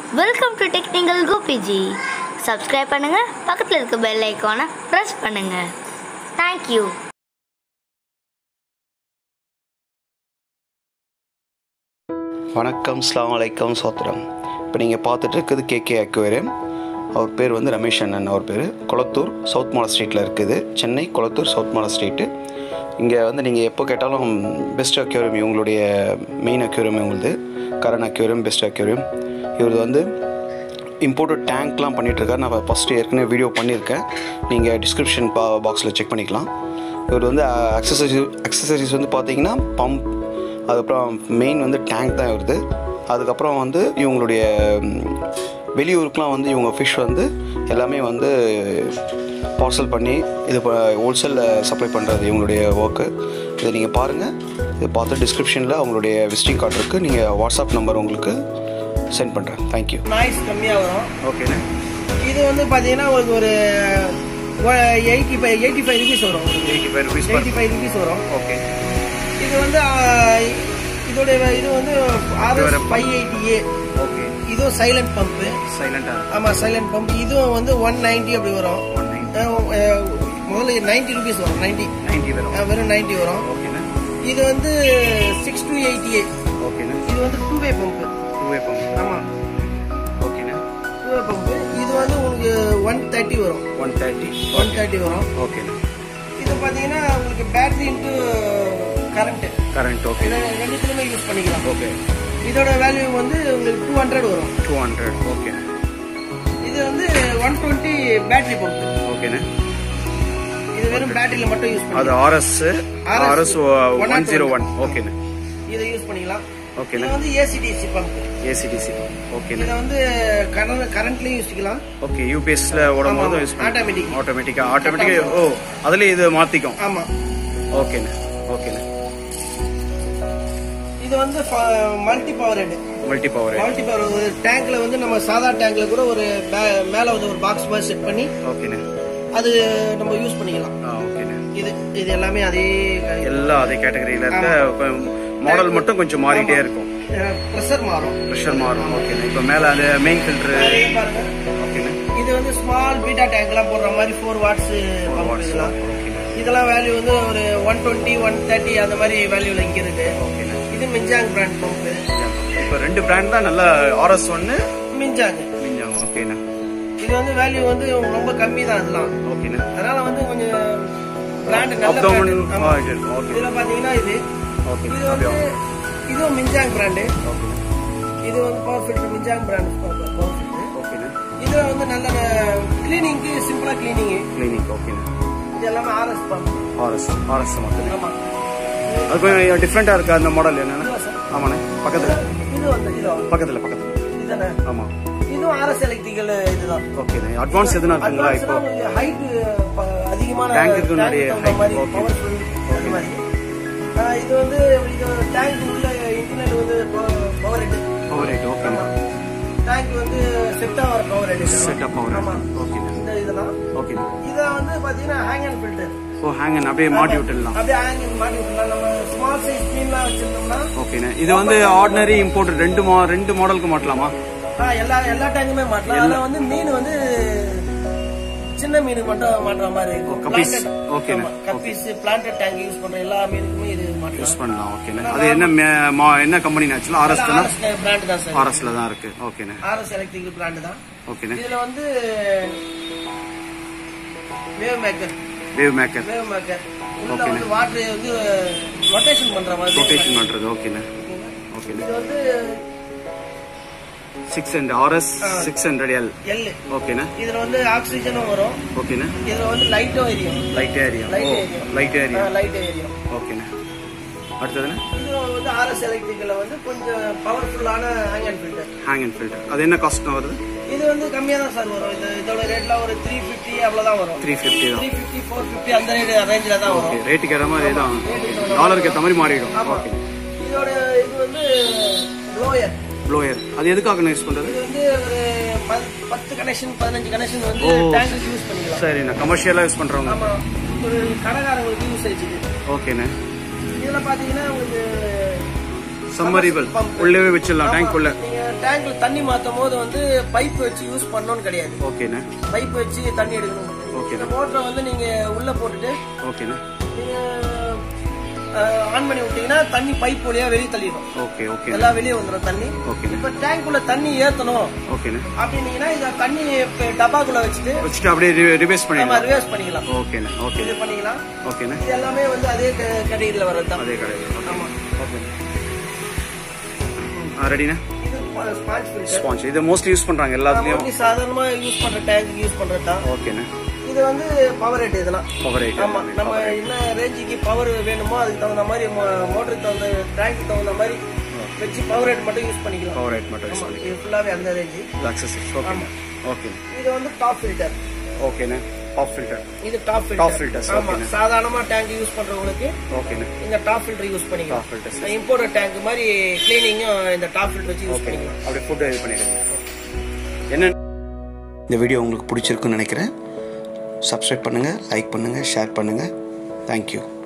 Welcome to technical Gopiji subscribe பண்ணுங்க பக்கத்தில் இருக்க பெல் ஐக்கானை ப்ரெஸ் பண்ணுங்க தேங்க்யூ வணக்கம் ஸ்லாம் வலைக்கம் சோத்திரம் இப்போ நீங்கள் பார்த்துட்டு இருக்குது கேகே அக்வேரியம் அவர் பேர் வந்து ரமேஷ் அண்ணன் அவர் பேர் கொளத்தூர் சவுத் மால ஸ்ட்ரீட்டில் இருக்குது சென்னை கொளத்தூர் சவுத் மால ஸ்ட்ரீட்டு இங்கே வந்து நீங்கள் எப்போ கேட்டாலும் பெஸ்ட் அக்வேரியம் இவங்களுடைய மெயின் அக்வேரியம் இவங்களுது கரண் அக்வேரியம் பெஸ்ட் அக்வேரியம் இவரது வந்து இம்போர்ட்டட் டேங்க்லாம் பண்ணிகிட்ருக்காரு நான் ஃபஸ்ட்டு ஏற்கனவே வீடியோ பண்ணியிருக்கேன் நீங்கள் டிஸ்கிரிப்ஷன் பா பாக்ஸில் செக் பண்ணிக்கலாம் இவர் வந்து அக்சசரிஸ் அக்சசரிஸ் வந்து பார்த்தீங்கன்னா பம்ப் அதுக்கப்புறம் மெயின் வந்து டேங்க் தான் வருது அதுக்கப்புறம் வந்து இவங்களுடைய ம், வெளியூருக்குலாம் வந்து இவங்க ஃபிஷ் வந்து எல்லாமே வந்து பார்சல் பண்ணி இது ஹோல்சேலில் சப்ளை பண்ணுறது இவங்களுடைய ஒர்க்கு இதை நீங்கள் பாருங்கள் இதை பார்த்து டிஸ்கிரிப்ஷனில் அவங்களுடைய விசிட்டிங் கார்டு இருக்குது நீங்கள் வாட்ஸ்அப் நம்பர் உங்களுக்கு சென்ட் பண்ணுறேன் தேங்க்யூ நாய்ஸ் கம்மியாக வரும் ஓகேண்ணே இது வந்து பார்த்தீங்கன்னா உங்களுக்கு ஒரு eighty five eighty five rupees வரும் eighty five rupees eighty five rupees வரும் ஓகே இது வந்து ஆ, இதோடைய இது வந்து RS five eighty A okay இதுவும் சைலண்ட் பம்பு சைலண்டாக ஆமாம் சைலண்ட் பம்ப் இதுவும் வந்து ஒன் நைன்ட்டி அப்படி வரும் ஒன் நைன் ஆ, ஆ, முதல்ல நைன்ட்டி ருபீஸ் வரும் நைன்ட்டி நைன்ட்டி வரும் வெறும் நைன்ட்டி வரும் ஓகேண்ணே இது வந்து சிக்ஸ் டூ எயிட்டி ஏ ஓகேண்ணே இது வந்து two way pump two way pump ஆமாம் ஓகேண்ணே டூ வே பம்பு இது வந்து உங்களுக்கு ஒன் தேர்ட்டி வரும் ஒன் தேர்ட்டி ஒன் தேர்ட்டி வரும் ஓகேண்ணே இது பார்த்தீங்கன்னா உங்களுக்கு battery into current current okay இதை ரெண்டுத்துலையுமே யூஸ் பண்ணிக்கலாம் ஓகே இதோட வேல்யூ வந்து உங்களுக்கு டூ ஹண்ட்ரட் வரும் டூ ஹண்ட்ரட் ஓகேண்ணே இது வந்து ஒன் டுவெண்ட்டி பேட்டரி பம்ப் ஓகேண்ணே இது வெறும் பேட்டரியில மட்டும் யூஸ் அது பண்ணிக்கலாம் RS RS one zero one ஓகேண்ணே இதை யூஸ் பண்ணிக்கலாம் இது ஓகேண்ணே வந்து ஏசிடிசி பம்ப் ஏசிடிசி ஓகேண்ணே இதை வந்து கரண்ட் கரண்ட்லயும் யூஸ் பண்ணிக்கலாம் ஓகே யூபிஎஸ்ல ஓடும் போது ஆமா, யூஸ் automatic. ஆட்டோமேட்டிக்கா ஆட்டோமேட்டிக்கா ஓ அதுல இது மாத்திக்கும் ஆமா ஓகேண்ணே ஓகேண்ணே இது வந்து multi power head multi power multi power ஒரு டேங்க்ல வந்து நம்ம சாதா டேங்க்ல கூட ஒரு பே- மேல வந்து ஒரு பாக்ஸ் மாதிரி செட் பண்ணி ஓகேண்ணே அது நம்ம யூஸ் பண்ணிக்கலாம் ஆ ஓகேண்ணே இது இது எல்லாமே அதே எல்லாம் அதே கேட்டகரியில இருக்க மாடல் மட்டும் கொஞ்சம் மாறிட்டே இருக்கும் ப்ரெஷர் மாறும் ப்ரெஷர் மாறும் ஓகேண்ணே இப்போ மேல அந்த மெயின் ஃபில்டர் அதே பாருங்க ஓகேண்ணே இது வந்து ஸ்மால் பீட்டா டேங்க் எல்லாம் போடுற மாதிரி ஃபோர் வாட்ஸ் வாட்ஸ் இதெல்லாம் ஓகேண்ணே இதெல்லாம் வேல்யூ வந்து ஒரு ஒன் டுவெண்ட்டி ஒன் தேர்ட்டி அந்த மாதிரி வேல்யூல இங்க இருக்கு ஓகேண்ணே இது மிஞ்சாங் பிராண்ட் பம்ப் இப்போ ரெண்டு பிராண்ட் தான் நல்ல ஆர்எஸ் ஒன்னு மிஞ்சாங் மிஞ்சாங்க ஓகேண்ணே இது வந்து வேல்யூ வந்து ரொம்ப கம்மி தான் அதெல்லாம் ஓகேண்ணே அதனால வந்து கொஞ்சம் பிராண்ட் நல்ல அப்டவுன் brand. ஆமா. ஓகே இதுல பாத்தீங்கன்னா இது ஓகே இது வந்து இதுவும் மிஞ்சாங் பிராண்டு ஓகே இது வந்து பவர் ஃபில்டர் மிஞ்சாங் பிராண்ட் பவர் ஃபில்டர் ஓகேண்ணே இதுல வந்து நல்ல கிளீனிங்க்கு சிம்பிளா கிளீனிங் கிளினிக் ஓகேண்ணே இது எல்லாமே ஆர்எஸ் பம்ப் ஆர்எஸ் ஆர்எஸ் மட்டும் ஆமா அது கொஞ்சம் டிஃப்ரெண்டா இருக்கு அந்த மாடல் என்னன்னா இதுவா சார்? ஆமாண்ணே பக்கத்துல இது வந்து இது பக்கத்துல பக்கத்துல இதுதானே ஆமா இதுவும் ஆர்எஸ் எலக்ட்ரிக்கல் இதுதான் ஓகேண்ணே அட்வான்ஸ் எதுனா இருக்குங்களா இப்போ ஹைட் அதிகமான Tank இருக்கு நிறைய tank தகுந்த height. மாதிரி Okay. powerful அந்த மாதிரி ஆ, இது வந்து இது டேங்க் உள்ள இன்டர்நெட் வந்து பவர் ஹெட் பவர் ரேட் ஓகேண்ணே டேங்க் வந்து செட் ஆகிற பவர் ஹெட் செட்டப் பவர் ஆமா ஓகேண்ணே இந்த இதெல்லாம் ஓகேண்ணே இதை வந்து பாத்தீங்கன்னா ஹேங் அண்ட் ஃபில்டர் ஓ ஹேங்கன் அப்படியே மாட்டி விட்டுடலாம் அப்படியே ஹேங் அண்ட் மாட்டி விட்டுலாம் நம்ம ஸ்மால் சைஸ் ஸ்க்ரீன்லாம் வச்சிருந்தோம்னா ஓகேண்ணே இது வந்து ஆர்டினரி இம்போர்ட் ரெண்டு மா ரெண்டு மாடலுக்கு மாட்டலாமா ஆ, எல்லா எல்லா டேங்குமே மாட்டலாம் அதுல வந்து மீன் வந்து சின்ன மீனுக்கு மட்டும் மாட்டுற மாதிரி இருக்கும் கப்பீஸ். Planted- ஓகேண்ணே. ஆமா, கப்பீஸ் பிளான்டட் டேங்க் யூஸ் பண்ற எல்லா மீனுக்குமே இது மாட்டலாம் யூஸ் பண்ணலாம் ஓகேண்ணே அது என்ன மே- மா- என்ன கம்பெனி ஆக்சுவலா ஆர்எஸ் தானே ஆர்எஸ் பிராண்ட் தான் சார் ஆர்எஸ்ல தான் இருக்கு ஓகேண்ணே ஆர்எஸ் எலக்ட்ரிக்கல் பிராண்ட் தான் ஓகேண்ணே இதுல வந்து wave maker wave maker wave maker உள்ள Okay. வந்து வாட்டர் வந்து ரொட்டேஷன் பண்ற மாதிரி ரொட்டேஷன் பண்றது ஓகேண்ணே ஓகேண்ணே இது வந்து six hundred RS six hundred L L ஓகேண்ணே இதுல வந்து ஆக்சிஜனும் வரும் ஓகேண்ணே இதுல வந்து லைட்டும் எரியும் லைட் ஏரியா லைட் ஓ ஏரியும் லைட் ஏரியா லைட் எரியும் ஓகேண்ணே அடுத்ததுண்ணே இது வந்து ஆர்எஸ் எலக்ட்ரிக்கல்ல வந்து கொஞ்சம் பவர்ஃபுல்லான hang and filter hang and filter அது என்ன காஸ்ட் வருது இது வந்து கம்மியா தான் சார் வரும் இது இதோட ரேட்லாம் ஒரு த்ரீ ஃபிஃப்டி அவ்வளவுதான் வரும் த்ரீ ஃபிஃப்டி தான் த்ரீ ஃபிஃப்டி ஃபோர் ஃபிஃப்டி அந்த ரேட் ரேஞ்சில் தான் ஓகே வரும் ரேட்டுக்கு ஏற மாதிரி தான் டாலருக்கு ஏற்ற மாதிரி மாறிடும் ஆமா ஓகே இதோட இது வந்து ப்ளோயர் ப்ளோயர் அது எதுக்காக யூஸ் பண்றது இது வந்து ஒரு பத்- பத்து கனெக்ஷன் பதினஞ்சு கனெக்ஷன் வந்து ஓ. டேங்க்கு யூஸ் பண்ணிக்கலாம் சரி நான் கமர்ஷியலா யூஸ் பண்றவங்க ஆமா ஒரு கடைக்காரங்களுக்கு யூஸ் ஆயிடுச்சு ஓகேண்ணே இதுல பாத்தீங்கன்னா உங்களுக்கு சம்மரிபிள் உள்ளவே வச்சிடலாம் டேங்க் உள்ள நீங்க டேங்க்ல தண்ணி மாத்தும் போது வந்து பைப் வச்சு யூஸ் பண்ணணும்னு கிடையாது ஓகேண்ணே பைப் வச்சு தண்ணி எடுக்கணும் ஓகே இந்த மோட்டரை வந்து நீங்க உள்ள போட்டுட்டு ஓகேண்ணே நீங்க ஆன் பண்ணி விட்டீங்கன்னா தண்ணி பைப் வழியா வெளியே தள்ளிடும் ஓகே ஓகே எல்லாம் வெளியே வந்துடும் தண்ணி ஓகேண்ணே இப்ப டேங்க்குள்ள தண்ணி ஏத்தணும் ஓகேண்ணே அப்படின்னீங்கன்னா இந்த தண்ணி இப்ப டப்பாக்குள்ள வச்சுட்டு வச்சுட்டு அப்படியே ரிவைஸ் நம்ம பண்ணிடலாம் ரிவர்ஸ் பண்ணிக்கலாம் ஓகேண்ணே ஓகே இது பண்ணிக்கலாம் ஓகேண்ணே இது எல்லாமே வந்து அதே கேட்டகரியில வர்றது தான் அதே கிடையாது ஆமா ஓகே ஆ ரெடிண்ணே இது ஸ்பாஞ்ச் ஃபில்டர் ஸ்பாஞ்ச் இதை மோஸ்ட்லி யூஸ் பண்ணுறாங்க எல்லாத்துலேயும் வந்து சாதாரணமா யூஸ் பண்ற டேங்க் யூஸ் பண்றது தான் ஓகேண்ணே இது வந்து பவர் ரேட் இதெல்லாம் பவர் ரேட் ஆமா நம்ம என்ன ரேஞ்சுக்கு பவர் வேணுமோ அதுக்கு தகுந்த மாதிரி மோட்டருக்கு தகுந்த டேங்க்கு தகுந்த மாதிரி வச்சு பவர் ரேட் மட்டும் யூஸ் பண்ணிக்கலாம் பவர் ரேட் மட்டும் யூஸ் ஆமா, பண்ணி இது ஃபுல்லாவே அந்த ரேஞ்சு அக்சஸ் ஓகே ஓகே இது வந்து டாப் ஃபில்டர் ஓகேண்ணே ஆஃப் ஃபில்டர் இது டாப் Top ஃபில்டர் filters, ஆமா okay. சாதாரணமா டேங்க் யூஸ் பண்றவங்களுக்கு ஓகேண்ணே இந்த டாப் ஃபில்டர் யூஸ் Top பண்ணிக்கலாம் filters. இம்போர்ட் டேங்க் மாதிரி கிளீனிங்கும் இந்த டாப் ஃபில்டர் வச்சு யூஸ் பண்ணிக்கலாம் அப்படியே ஃபுட்டு இது பண்ணிடுங்க என்ன இந்த வீடியோ உங்களுக்கு பிடிச்சிருக்குன்னு நினைக்கிறேன் சப்ஸ்கிரைப் பண்ணுங்கள் லைக் பண்ணுங்கள் ஷேர் பண்ணுங்கள் தேங்க்யூ